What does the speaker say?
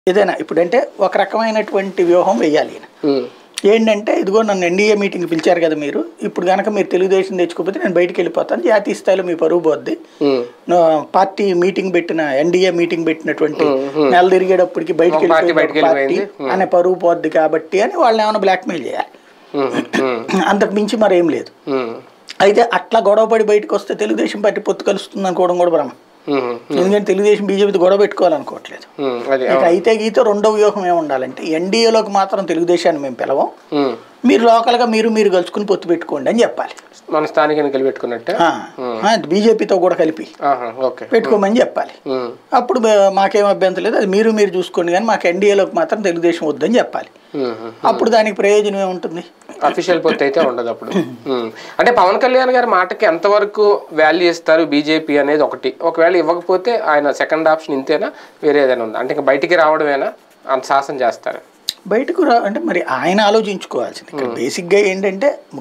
ఏదైనా ఇప్పుడంటే ఒక రకమైనటువంటి వ్యూహం వేయాలి ఈయన ఉమ్, ఏంటంటే ఇదిగో నన్ను ఎన్డీఏ మీటింగ్ పిలిచారు కదా మీరు ఇప్పుడు కనుక మీరు తెలుగుదేశం తెచ్చుకోకపోతే నేను బయటికి వెళ్ళిపోతాను జాతీయ స్థాయిలో మీ పరువు పోద్ది ఉమ్, నా పార్టీ మీటింగ్ పెట్టిన ఎన్డీఏ మీటింగ్ పెట్టినటువంటి నెల తిరిగేటప్పటికి బయటికి ఒక పార్టీ వెళ్ళిపోయిన బయటికి పార్టీ వెళ్ళిపోయింది. అనే పరువు పోద్ది కాబట్టి అని వాళ్ళని ఏమైనా బ్లాక్మెయిల్ చేయాలి ఉమ్, ఉమ్, అంతకు మించి మరేం లేదు ఉమ్, అయితే అట్లా గొడవపడి బయటకు వస్తే తెలుగుదేశం పార్టీ పొత్తు కలుస్తుంది అనుకోవడం కూడా భ్రమ ఉమ్, ఎందుకంటే తెలుగుదేశం బీజేపీతో గొడవ పెట్టుకోవాలనుకోవట్లేదు ఉమ్, అది ఇక అయితే గీత రెండో వ్యూహం ఏమి ఉండాలంటే ఎన్డీఏలోకి మాత్రం తెలుగుదేశాన్ని మేము పిలవం ఉమ్, మీరు లోకల్గా మీరు మీరు కలుసుకుని పొత్తు పెట్టుకోండి అని చెప్పాలి మన స్థానిక ఎన్నికలు పెట్టుకున్నట్టే ఆ, ఆ, బీజేపీతో కూడా కలిపి ఆహా, ఓకే పెట్టుకోమని చెప్పాలి ఉమ్, అప్పుడు మే- మాకేం అభ్యంతరం లేదు అది మీరు మీరు చూసుకోండి కానీ మాకు ఎన్డీఏలోకి మాత్రం తెలుగుదేశం వద్దని చెప్పాలి ఉమ్, ఉమ్. అప్పుడు దానికి ప్రయోజనం ఏముంటుంది అఫీషియల్ పొత్తు అయితే ఉండదు అప్పుడు ఉమ్. అంటే పవన్ కళ్యాణ్ గారి మాటకి ఎంతవరకు వాల్యూ ఇస్తారు బీజేపీ అనేది ఒకటి ఒకవేళ ఇవ్వకపోతే ఆయన సెకండ్ ఆప్షన్ ఇంతేనా వేరే ఏదైనా ఉందా అంటే ఇంకా బయటికి రావడమేనా అంత శాసన చేస్తారు బయటకు రా అంటే మరి ఆయన ఆలోచించుకోవాల్సింది ఇక్కడ బేసిక్గా ఏంటంటే